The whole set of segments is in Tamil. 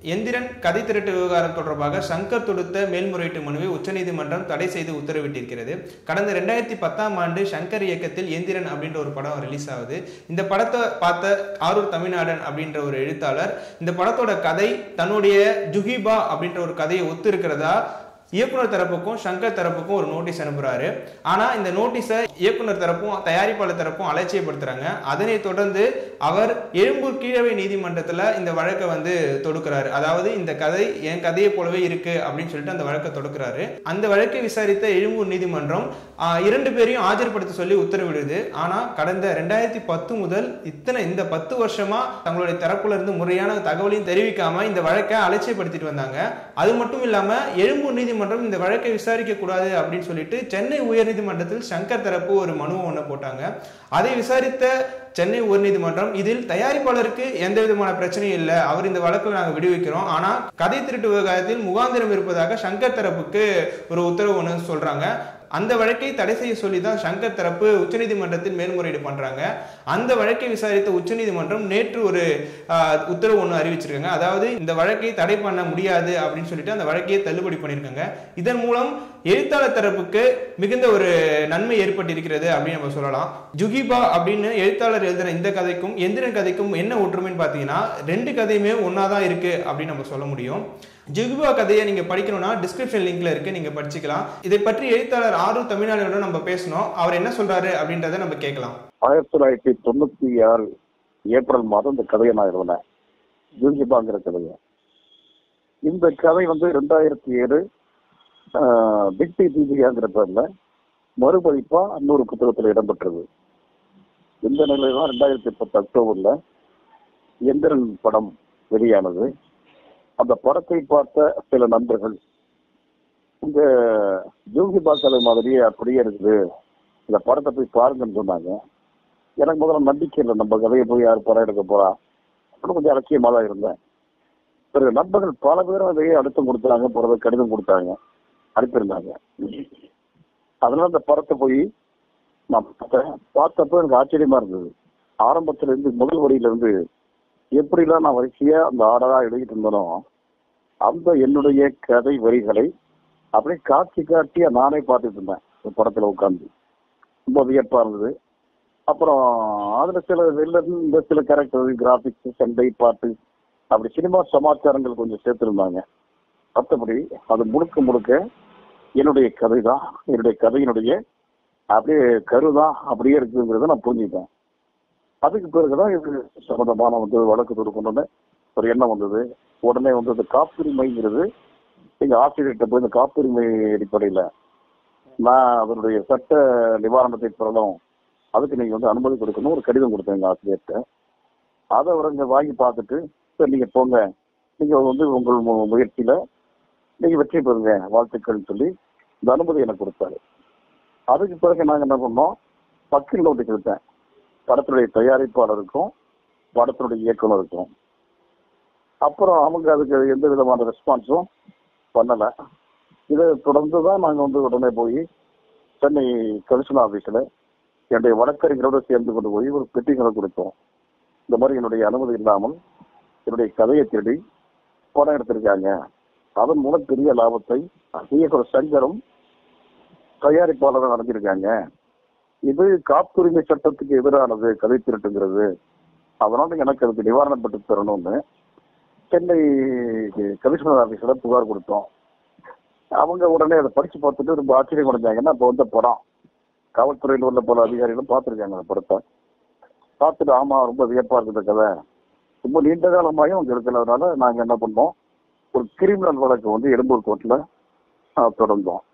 எந்திரன் கதை திருட்டு விவகாரம் தொடர்பாக சங்கர் தொடுத்த மேல்முறையீட்டு மனுவை உச்சநீதிமன்றம் தடை செய்து உத்தரவிட்டிருக்கிறது கடந்த ரெண்டாயிரத்தி பத்தாம் ஆண்டு சங்கர் இயக்கத்தில் எந்திரன் அப்படின்ற ஒரு படம் ரிலீஸ் ஆகுது இந்த படத்தை பார்த்த ஆரூர் தமிழ்நாடன் அப்படின்ற ஒரு எழுத்தாளர் இந்த படத்தோட கதை தன்னுடைய ஜுகிபா அப்படின்ற ஒரு கதையை ஒத்து இருக்கிறதா இயக்குனர் தரப்புக்கும் சங்கர் தரப்புக்கும் ஒரு நோட்டீஸ் அனுப்புறாரு ஆனா இந்த நோட்டீஸை இயக்குனர் தரப்பும் தயாரிப்பாளர் தரப்பும் அலட்சியப்படுத்துறாங்க அதனை தொடர்ந்து அவர் எழும்பூர் கீழவை நீதிமன்றத்துல இந்த வழக்கை வந்து தொடுக்கிறாரு அதாவது இந்த கதை என் கதையை போலவே இருக்கு அப்படின்னு சொல்லிட்டு அந்த வழக்கை தொடுக்கிறாரு அந்த வழக்கை விசாரித்த எழும்பூர் நீதிமன்றம் ஆஹ், இரண்டு பேரையும் ஆஜர்படுத்த சொல்லி உத்தரவிடுது ஆனா கடந்த ரெண்டாயிரத்தி பத்து முதல் இத்தனை இந்த பத்து வருஷமா தங்களுடைய தரப்புல இருந்து முறையான தகவலையும் தெரிவிக்காம இந்த வழக்கை அலட்சியப்படுத்திட்டு வந்தாங்க அது மட்டும் இல்லாம எழும்பூர் நீதிமன்றம் இந்த வழக்கை விசாரிக்க கூடாது அப்படின்னு சொல்லிட்டு சென்னை உயர்நீதிமன்றத்தில் சங்கர் தரப்பு ஒரு மனு ஒன்று போட்டாங்க அதை விசாரித்த சென்னை உயர்நீதிமன்றம் இதில் தயாரிப்பாளருக்கு எந்த விதமான பிரச்சனையும் இல்லை அவர் இந்த வழக்கில் நாங்கள் விடுவிக்கிறோம் ஆனா கதை திருட்டு விவகாரத்தில் முகாந்திரம் இருப்பதாக சங்கர் தரப்புக்கு ஒரு உத்தரவு ஒன்று சொல்றாங்க அந்த வழக்கை தடை செய்ய சொல்லி தான் சங்கர் தரப்பு உச்சநீதிமன்றத்தில் மேல்முறையீடு பண்றாங்க அந்த வழக்கை விசாரித்த உச்சநீதிமன்றம் நேற்று ஒரு ஆஹ், உத்தரவு ஒன்று அறிவிச்சிருக்காங்க அதாவது இந்த வழக்கை தடை பண்ண முடியாது அப்படின்னு சொல்லிட்டு அந்த வழக்கையை தள்ளுபடி பண்ணியிருக்காங்க இதன் மூலம் எழுத்தாளர் தரப்புக்கு மிகுந்த ஒரு நன்மை ஏற்பட்டிருக்கிறது அப்படின்னு நம்ம சொல்லலாம் ஜுகிபா அப்படின்னு எழுத்தாளர் எழுதின இந்த கதைக்கும் எந்திரன் கதைக்கும் என்ன ஒற்றுமைன்னு பார்த்தீங்கன்னா ரெண்டு கதையுமே ஒன்றா தான் இருக்கு அப்படின்னு நம்ம சொல்ல முடியும் ஜுகிபா கதையை நீங்க படிக்கணும்னா டிஸ்கிரிப்ஷன் லிங்க்ல இருக்கு நீங்க படிச்சுக்கலாம் இதை பற்றி எழுத்தாளர் ஆறு தமிழ்நாடோட நம்ம பேசணும் அவர் என்ன சொல்றாரு அப்படின்றத நம்ம கேட்கலாம் ஆயிரத்தி தொள்ளாயிரத்தி தொண்ணூத்தி ஆறு ஏப்ரல் மாதம் இந்த கதையை நான் எழுதினேன் ஜூஜிபாங்கிற கதையை இந்த கதை வந்து ரெண்டாயிரத்தி ஏழு பிக்டி தீபிகாங்கிற பேர்ல மறுபதிப்பா இன்னொரு புத்தகத்தில் இடம்பெற்றது இந்த நிலையில தான் ரெண்டாயிரத்தி பத்து அக்டோபர்ல எந்திரன் படம் வெளியானது அந்த படத்தை பார்த்த சில நண்பர்கள் இந்த ஜூகிபா கதை மாதிரியே அப்படியே இருக்குது இந்த படத்தை போய் பாருங்கன்னு சொன்னாங்க எனக்கு முதல்ல நம்பிக்கை இல்லை நம்ம கதையை போய் யார் படம் எடுக்க போறா அப்படின்னு கொஞ்சம் அலட்சியமா தான் இருந்தேன் பிறகு நண்பர்கள் பல பேரும் அதையே அழுத்தம் கொடுத்தாங்க பிறகு கடிதம் கொடுத்தாங்க அனுப்பியிருந்தாங்க அதனால அந்த படத்தை போய் நான் பார்த்தேன் பார்த்தப்ப எனக்கு ஆச்சரியமா இருந்தது ஆரம்பத்துல இருந்து முதல் வரியில இருந்து எப்படிலாம் நான் வரிசையா அந்த ஆர்டரா எழுதிட்டு இருந்தனோ அந்த என்னுடைய கதை வரிகளை அப்படியே காட்சி காட்டியா நானே பார்த்துட்டு இருந்தேன் இந்த படத்துல உட்கார்ந்து ரொம்ப வியப்பா இருந்தது அப்புறம் அதுல சில வெளில இருந்து இந்த சில கேரக்டர் கிராபிக்ஸ் சண்டை பாட்டு அப்படி சினிமா சமாச்சாரங்கள் கொஞ்சம் சேர்த்திருந்தாங்க மற்றபடி அது முழுக்க முழுக்க என்னுடைய கதை தான் என்னுடைய கதையினுடைய அப்படியே கருதான் அப்படியே இருக்குங்கிறத நான் புரிஞ்சுக்கிட்டேன் அதுக்கு பிறகுதான் இது சம்பந்தமான வந்து வழக்கு தொடுக்கணும்னு ஒரு எண்ணம் வந்தது உடனே வந்து இந்த காப்புரிமைங்கிறது எங்க ஆசிரியர்கிட்ட போய் இந்த காப்புரிமை அடிப்படையில நான் அதனுடைய சட்ட நிவாரணத்தை பெறணும் அதுக்கு நீங்க வந்து அனுமதி கொடுக்கணும் ஒரு கடிதம் கொடுத்தேன் எங்க ஆசிரியர்கிட்ட அதை அவருங்க வாங்கி பார்த்துட்டு சரி நீங்க போங்க நீங்க வந்து உங்கள் மு- முயற்சியில நீங்க வெற்றி பெறுங்க வாழ்த்துக்கள்னு சொல்லி இந்த அனுமதி எனக்கு கொடுத்தாரு அதுக்கு பிறகு நாங்க என்ன பண்ணோம் பக்கில் நோட்டு கொடுத்தேன் படத்துடைய தயாரிப்பாளருக்கும் படத்தினுடைய இயக்குனருக்கும் அப்புறம் அவங்க அதுக்கு எந்த விதமான ரெஸ்பான்ஸும் பண்ணல இதை தொடர்ந்து தான் நாங்க வந்து உடனே போய் சென்னை கமிஷன் ஆபீஸ்ல என்னுடைய வழக்கறிஞரோட சேர்ந்து கொண்டு போய் ஒரு பெட்டிகளை கொடுத்தோம் இந்த மாதிரி என்னுடைய அனுமதி இல்லாமல் என்னுடைய கதையை தேடி படம் எடுத்திருக்காங்க அதன் மூலம் பெரிய லாபத்தை இயக்குனர் சங்கரும் தயாரிப்பாளரும் அடைஞ்சிருக்காங்க இது காப்புரிமை சட்டத்துக்கு எதிரானது கதை திருட்டுங்கிறது அதனால எனக்கு அதுக்கு நிவாரணம் பெற்று தரணும்னு சென்னை கமிஷனர் ஆபீஸ்ல புகார் கொடுத்தோம் அவங்க உடனே அதை படிச்சு பார்த்துட்டு ரொம்ப ஆச்சரியம் அடைஞ்சாங்கன்னா இப்போ வந்த படம் காவல்துறையில் உள்ள பல அதிகாரிகளும் பார்த்துருக்காங்க அந்த படத்தை பார்த்துட்டு ஆமா ரொம்ப வியப்பா இருக்குது இந்த கதை ரொம்ப நீண்ட காலமாயும் அங்க இருக்கிறதுனால நாங்க என்ன பண்ணோம் ஒரு கிரிமினல் வழக்கு வந்து எழும்பூர் கோர்ட்ல ஆஹ், தொடர்ந்தோம்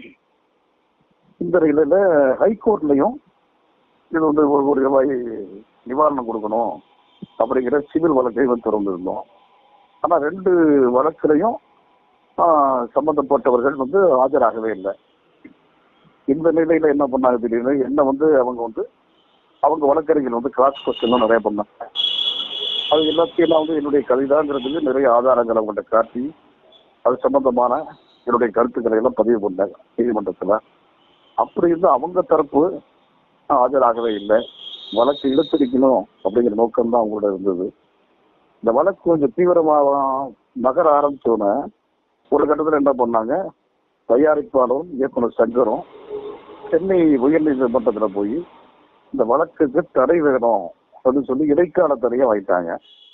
இந்த நிலையில ஹைகோர்ட்லயும் இது வந்து ஒரு கோடி ரூபாய் நிவாரணம் கொடுக்கணும் அப்படிங்கிற சிவில் வழக்கை வந்து திறந்திருந்தோம் ஆனா ரெண்டு வழக்குலையும் ஆஹ், சம்பந்தப்பட்டவர்கள் வந்து ஆஜராகவே இல்லை இந்த நிலையில என்ன பண்ணாங்க திடீர்னு என்ன வந்து அவங்க வந்து அவங்க வழக்கறிஞர்கள் வந்து கிராஸ் கொஸ்டின் நிறைய பண்ணாங்க அது எல்லாத்தையும் நான் வந்து என்னுடைய கவிதாங்கிறதுக்கு நிறைய ஆதாரங்களை அவங்கள்ட்ட காட்டி அது சம்பந்தமான என்னுடைய கருத்துக்களை எல்லாம் பதிவு பண்ணாங்க நீதிமன்றத்துல அப்படி இருந்து அவங்க தரப்பு ஆஜராகவே இல்லை வழக்கு இழுத்தடிக்கணும் அப்படிங்கிற நோக்கம் தான் அவங்களோட இருந்தது இந்த வழக்கு கொஞ்சம் தீவிரமாக நகர ஆரம்பிச்சோன்னே ஒரு கட்டத்தில் என்ன பண்ணாங்க தயாரிப்பாளரும் இயக்குனர் சங்கரும் சென்னை உயர்நீதிமன்றத்தில் போய் இந்த வழக்குக்கு தடை வேணும் அப்படின்னு சொல்லி இடைக்கால தடையை வைத்தாங்க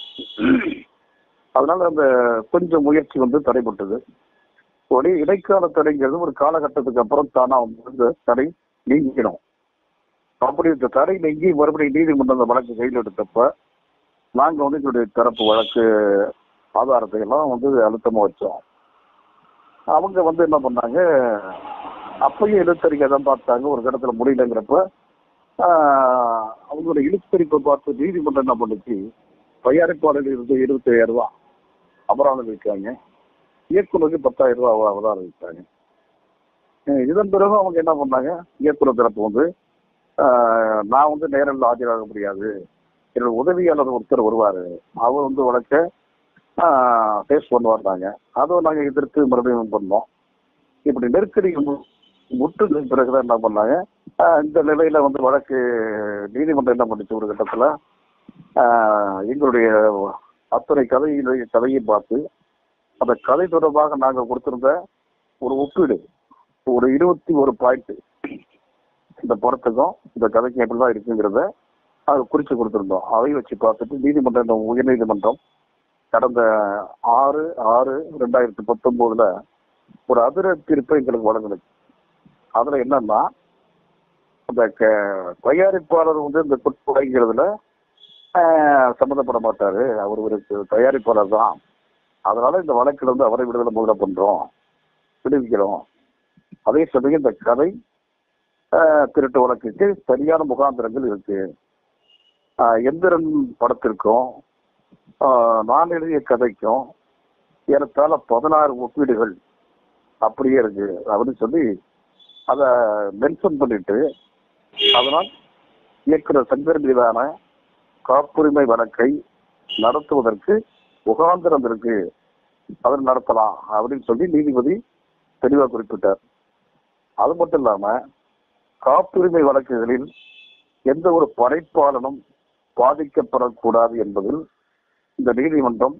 அதனால அந்த கொஞ்சம் முயற்சி வந்து தடைப்பட்டது உடனே இடைக்கால தடைங்கிறது ஒரு காலகட்டத்துக்கு அப்புறம் தானா வந்து இந்த தடை நீங்கிடும் அப்படி இந்த தடை நீங்கி மறுபடியும் நீதிமன்றம் அந்த வழக்கு கையில் எடுத்தப்ப நாங்க வந்து எங்களுடைய தரப்பு வழக்கு ஆதாரத்தை எல்லாம் வந்து அழுத்தமா வச்சோம் அவங்க வந்து என்ன பண்ணாங்க அப்பயும் இழுத்தறிக்கை தான் பார்த்தாங்க ஒரு இடத்துல முடியலங்கிறப்ப ஆஹ், அவங்களோட இழுத்தறிப்பை பார்த்து நீதிமன்றம் என்ன பண்ணுச்சு தயாரிப்பாளர்கள் இருந்து இருபத்தி ஐயாயிரம் ரூபாய் அபராதம் விற்காங்க இயக்குநருக்கு பத்தாயிரம் ரூபாய் அவதாரம் விற்காங்க அஹ் இதன் பிறகு அவங்க என்ன பண்ணாங்க இயக்குனர் தரப்பு வந்து ஆஹ், நான் வந்து நேரில் ஆஜராக முடியாது என்னோட உதவியாளர் ஒருத்தர் வருவாரு அவர் வந்து வழக்க ஃபேஸ் பண்ணுவார்னாங்க அதுவும் நாங்க எதிர்த்து மறுபடியும் பண்ணோம் இப்படி நெருக்கடி மு- முற்றுது பிறகுதான் என்ன பண்ணாங்க ஆஹ், இந்த நிலையில வந்து வழக்கு நீதிமன்றம் என்ன பண்ணுச்சு ஒரு கட்டத்துல ஆஹ், எங்களுடைய அத்தனை கதையினுடைய கதையை பார்த்து அந்த கதை தொடர்பாக நாங்க கொடுத்திருந்த ஒரு ஒப்பீடு ஒரு இருபத்தி ஒரு பாயிண்ட் இந்த படத்துக்கும் இந்த கதைக்கும் எப்படிதான் இருக்குங்கிறத அதை குறிச்சு கொடுத்திருந்தோம் அதை வச்சு பார்த்துட்டு நீதிமன்றம் இந்த உயர்நீதிமன்றம் கடந்த ஆறு ஆறு ரெண்டாயிரத்தி பத்தொன்பதுல ஒரு அதிர தீர்ப்பை எங்களுக்கு வழங்குனுச்சு அதுல என்னன்னா அந்த க- தயாரிப்பாளர் வந்து இந்த குட்புடைங்கிறதுல சம்மந்தப்பட மாட்டாரு அவர் ஒரு தயாரிப்பாளர் தான் அதனால இந்த வழக்கில் வந்து அவரை விடுதலை முதல்ல பண்றோம் விடுவிக்கிறோம் அதே சமயம் இந்த கதை ஆஹ், திருட்டு வழக்குக்கு சரியான முகாந்திரங்கள் இருக்கு ஆஹ், எந்திரன் படத்திற்கும் ஆஹ், நான் எழுதிய கதைக்கும் ஏறத்தாழ பதினாறு ஒப்பீடுகள் அப்படியே இருக்கு அப்படின்னு சொல்லி அத மென்ஷன் பண்ணிட்டு அதனால் இயக்குனர் சங்கர் மீதான காப்புரிமை வழக்கை நடத்துவதற்கு முகாந்திரம் இருக்கு அதை நடத்தலாம் அப்படின்னு சொல்லி நீதிபதி தெளிவா குறிப்பிட்டார் அது மட்டும் இல்லாம காப்புரிமை வழக்குகளில் எந்த ஒரு படைப்பாளனும் பாதிக்கப்படக்கூடாது என்பதில் இந்த நீதிமன்றம்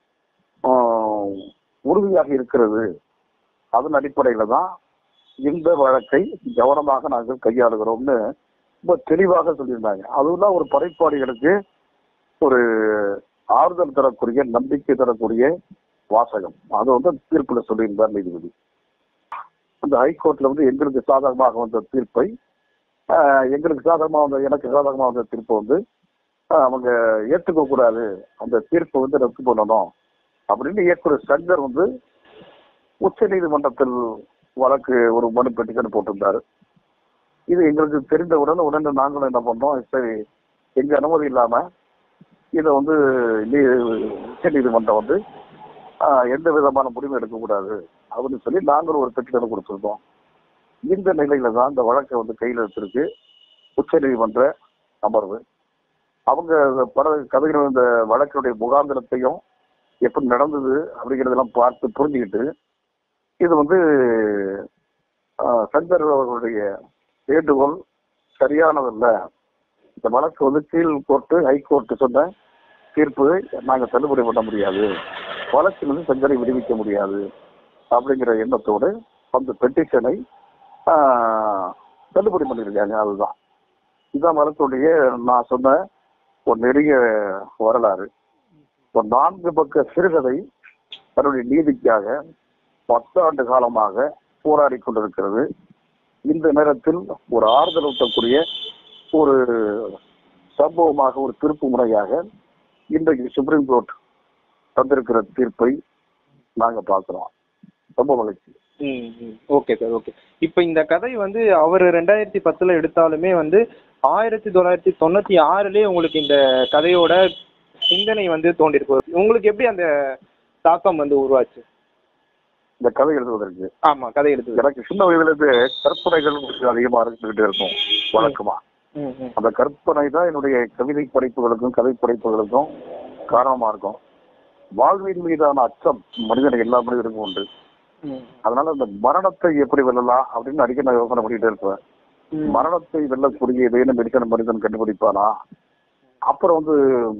ஆஹ், உறுதியாக இருக்கிறது அதன் அடிப்படையில தான் இந்த வழக்கை கவனமாக நாங்கள் கையாளுகிறோம்னு ரொம்ப தெளிவாக சொல்லியிருந்தாங்க அதுதான் ஒரு படைப்பாளிகளுக்கு ஒரு ஆறுதல் தரக்கூடிய நம்பிக்கை தரக்கூடிய வாசகம் அது வந்து தீர்ப்புல சொல்லியிருந்தார் நீதிபதி அந்த ஹைகோர்ட்ல வந்து எங்களுக்கு சாதகமாக வந்த தீர்ப்பை ஆஹ், எங்களுக்கு சாதகமாக வந்த எனக்கு சாதகமாக வந்த தீர்ப்பை வந்து ஆஹ், அவங்க ஏற்றுக்க கூடாது அந்த தீர்ப்பை வந்து ரத்து பண்ணணும் அப்படின்னு இயக்குனர் சங்கர் வந்து உச்ச நீதிமன்றத்தில் வழக்கு ஒரு மனு பெட்டிஷன் போட்டிருந்தாரு இது எங்களுக்கு தெரிந்தவுடன் உடனே நாங்களும் என்ன பண்ணோம் சரி எங்க அனுமதி இல்லாம இதை வந்து நீ- உச்ச நீதிமன்றம் வந்து ஆஹ், எந்த விதமான முடிவும் எடுக்கக்கூடாது அப்படின்னு சொல்லி நாங்களும் ஒரு பெட்டிஷன் கொடுத்துருந்தோம் இந்த நிலையில தான் இந்த வழக்கை வந்து கையில் எடுத்திருக்கு உச்ச நீதிமன்ற அமர்வு அவங்க இந்த பட கதைகள் இந்த வழக்கினுடைய முகாந்திரத்தையும் எப்படி நடந்தது அப்படிங்கிறதெல்லாம் பார்த்து புரிஞ்சுக்கிட்டு இது வந்து ஆஹ், சங்கர் அவர்களுடைய வேண்டுகோள் சரியானதல்ல இந்த வழக்கு வந்து கீழ் கோர்ட்டு ஹைகோர்ட்டு சொன்ன தீர்ப்பு நாங்க தள்ளுபடி பண்ண முடியாது வழக்கில் வந்து சங்கரை விடுவிக்க முடியாது அப்படிங்கிற எண்ணத்தோடு அந்த பெட்டிஷனை தள்ளுபடி பண்ணியிருக்காங்க அதுதான் இதுதான் வழக்குடைய நான் சொன்ன ஒரு நெடிய வரலாறு ஒரு நான்கு பக்க சிறுகதை தன்னுடைய நீதிக்காக பத்தாண்டு காலமாக போராடி கொண்டிருக்கிறது இந்த நேரத்தில் ஒரு ஆறுதல் ஊட்டக்கூடிய ஒரு சம்பவமாக ஒரு திருப்பு முறையாக இன்றைக்கு சுப்ரீம் கோர்ட் தந்திருக்கிற தீர்ப்பை நாங்க பார்க்கிறோம் ரொம்ப மகிழ்ச்சி ஓகே சார் ஓகே இப்போ இந்த கதை வந்து அவர் ரெண்டாயிரத்தி பத்துல எடுத்தாலுமே வந்து ஆயிரத்தி தொள்ளாயிரத்தி தொண்ணூத்தி ஆறுலயே உங்களுக்கு இந்த கதையோட சிந்தனை வந்து தோண்டிருக்கு உங்களுக்கு எப்படி அந்த தாக்கம் வந்து உருவாச்சு இந்த கதை எழுதுவதற்கு ஆமா கதை எழுதுது எனக்கு சின்ன வயதுல இருந்து கற்பனைகள் கொஞ்சம் அதிகமா இருந்துகிட்டே இருக்கும் வழக்கமா ம், ம். அந்த கற்பனை தான் என்னுடைய கவிதை படைப்புகளுக்கும் கதை படைப்புகளுக்கும் காரணமா இருக்கும் வாழ்வின் மீதான அச்சம் மனிதனுக்கு எல்லா மனிதருக்கும் உண்டு ம். அதனால அந்த மரணத்தை எப்படி வெல்லலாம் அப்படின்னு அடிக்கடி நான் யோசனை பண்ணிட்டே இருப்பேன் ம். மரணத்தை வெல்லக்கூடிய ஏதேனும் மெடிக்கல் மனிதன் கண்டுபிடிப்பானா அப்புறம் வந்து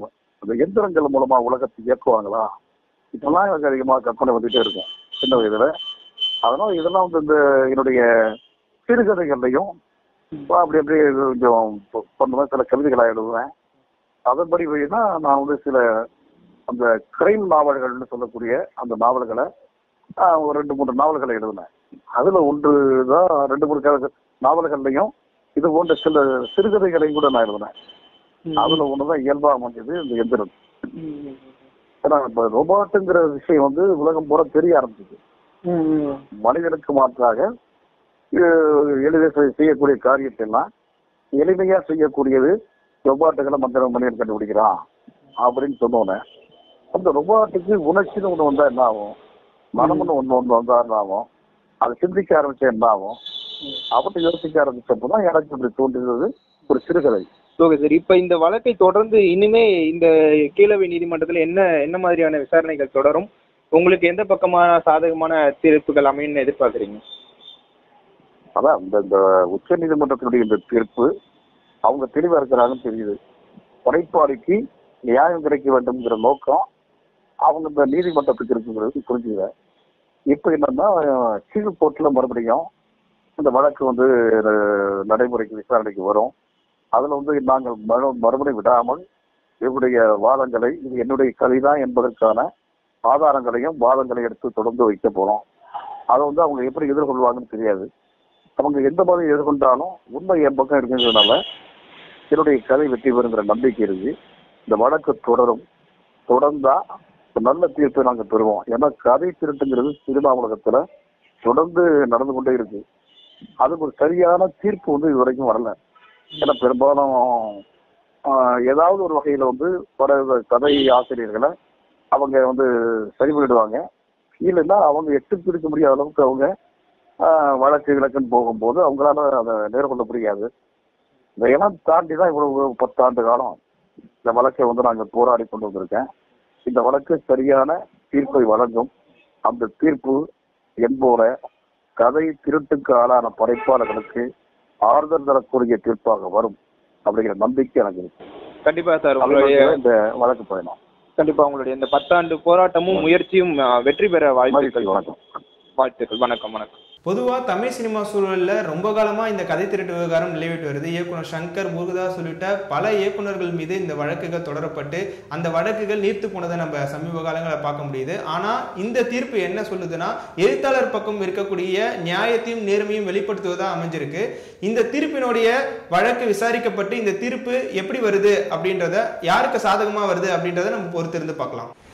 அந்த எந்திரங்கள் மூலமா உலகத்தை இயக்குவாங்களா இப்பெல்லாம் எனக்கு அதிகமா கற்பனை வந்துட்டே இருக்கும் சின்ன வயதுல அதனால இதெல்லாம் வந்து இந்த என்னுடைய சிறுகதைகள்லையும் அப்படி அப்படியே கொஞ்சம் பொ- பண்ணுவேன் சில கவிதைகளா எழுதுவேன் அதன்படி போயின்னா நான் வந்து சில அந்த கிரைம் நாவல்கள்னு சொல்லக்கூடிய அந்த நாவல்களை ஆஹ், ஒரு ரெண்டு மூணு நாவல்களை எழுதினேன் அதுல ஒன்று தான் ரெண்டு மூணு க- நாவல்கள்லையும் இது போன்ற சில சிறுகதைகளையும் கூட நான் எழுதினேன் அதுல ஒண்ணுதான் இயல்பா அமைஞ்சது இந்த எந்திரம் ஏன்னா இப்ப ரோபாட்டுங்கிற விஷயம் வந்து உலகம் பூரா தெரிய ஆரம்பிச்சது மனிதனுக்கு மாற்றாக அஹ், எளிதில் செய்- செய்யக்கூடிய காரியத்தை எல்லாம் எளிமையா செய்யக்கூடியது ரொபாட்டுகளை மந்திர மனிதன் கண்டுபிடிக்கிறான் அப்படின்னு சொன்னோன்னே அந்த ரொபாட்டுக்கு உணர்ச்சின்னு ஒண்ணு வந்தா என்ன ஆகும் மனம்னு ஒண்ணு ஒண்ணு வந்தா என்ன ஆகும் அதை சிந்திக்க ஆரம்பிச்சா என்ன ஆகும் அவத்தை யோசிக்க ஆரம்பிச்சப்பதான் எனக்கு இப்படி தோன்றுகிறது ஒரு சிறுகதை ஓகே சார் இப்போ இந்த வழக்கை தொடர்ந்து இனிமே இந்த கீழவை நீதிமன்றத்தில் என்ன என்ன மாதிரியான விசாரணைகள் தொடரும் உங்களுக்கு எந்த பக்கமான சாதகமான தீர்ப்புகள் அமையும்னு எதிர்பார்க்குறீங்க அதான் இந்த இந்த உச்ச நீதிமன்றத்தினுடைய இந்த தீர்ப்பு அவங்க தெளிவா இருக்கிறாங்கன்னு தெரியுது படைப்பாளிக்கு நியாயம் கிடைக்க வேண்டும்ங்கிற நோக்கம் அவங்க இந்த நீதிமன்றத்துக்கு இருக்குங்கிறது புரிஞ்சுக்கிறேன் இப்போ என்னன்னா கீழ் கோர்ட்ல மறுபடியும் இந்த வழக்கு வந்து அஹ், நடைமுறைக்கு விசாரணைக்கு வரும் அதுல வந்து நாங்கள் மறு- மறுபடியும் விடாமல் இவருடைய வாதங்களை இது என்னுடைய கதைதான் என்பதற்கான ஆதாரங்களையும் வாதங்களையும் எடுத்து தொடர்ந்து வைக்க போறோம் அதை வந்து அவங்க எப்படி எதிர்கொள்வாங்கன்னு தெரியாது அவங்க எந்த மாதிரி எதிர்கொண்டாலும் உண்மை என் பக்கம் இருக்குங்கிறதுனால என்னுடைய கதை வெற்றி பெறுங்கிற நம்பிக்கை இருக்கு இந்த வழக்கு தொடரும் தொடர்ந்தா ஒரு நல்ல தீர்ப்பை நாங்க பெறுவோம் ஏன்னா கதை திருட்டுங்கிறது சினிமா உலகத்துல தொடர்ந்து நடந்து கொண்டே இருக்கு அதுக்கு ஒரு சரியான தீர்ப்பு வந்து இது வரைக்கும் வரல ஏன்னா பெரும்பாலும் ஆஹ், ஏதாவது ஒரு வகையில வந்து பட கதை ஆசிரியர்களை அவங்க வந்து சரி பண்ணிடுவாங்க இல்லைன்னா அவங்க எட்டு பிடிக்க முடியாத அளவுக்கு அவங்க ஆஹ், வழக்கு விளக்குன்னு போகும்போது அவங்களால அதை நேர்கொள்ள முடியாது இதையெல்லாம் தாண்டி தான் இவ்வளவு பத்தாண்டு காலம் இந்த வழக்கை வந்து நாங்கள் போராடி கொண்டு வந்திருக்கேன் இந்த வழக்கு சரியான தீர்ப்பை வழங்கும் அந்த தீர்ப்பு என்போல கதை திருட்டுக்கு ஆளான படைப்பாளர்களுக்கு ஆறுதல் தரக்கூடிய தீர்ப்பாக வரும் அப்படிங்கிற நம்பிக்கை எனக்கு இருக்கு கண்டிப்பா சார் அது உங்களுடைய வந்து இந்த வழக்கு பயணம் கண்டிப்பா உங்களுடைய இந்த பத்தாண்டு போராட்டமும் முயற்சியும் அஹ், வெற்றி பெற வாழ்த்துக்கள் மகிழ்ச்சி வணக்கம் வாழ்த்துக்கள் வணக்கம் வணக்கம் பொதுவாக தமிழ் சினிமா சூழலில் ரொம்ப காலமாக இந்த கதை திருட்டு விவகாரம் நிலவிட்டு வருது இயக்குனர் சங்கர் முருகதாஸ் உள்ளிட்ட பல இயக்குனர்கள் மீது இந்த வழக்குகள் தொடரப்பட்டு அந்த வழக்குகள் நீர்த்து போனதை நம்ம சமீப காலங்களில் பார்க்க முடியுது ஆனால் இந்த தீர்ப்பு என்ன சொல்லுதுன்னா எழுத்தாளர் பக்கம் இருக்கக்கூடிய நியாயத்தையும் நேர்மையும் வெளிப்படுத்துவதா அமைஞ்சிருக்கு இந்த தீர்ப்பினுடைய வழக்கு விசாரிக்கப்பட்டு இந்த தீர்ப்பு எப்படி வருது அப்படின்றத யாருக்கு சாதகமாக வருது அப்படின்றத நம்ம பொறுத்திருந்து பார்க்கலாம்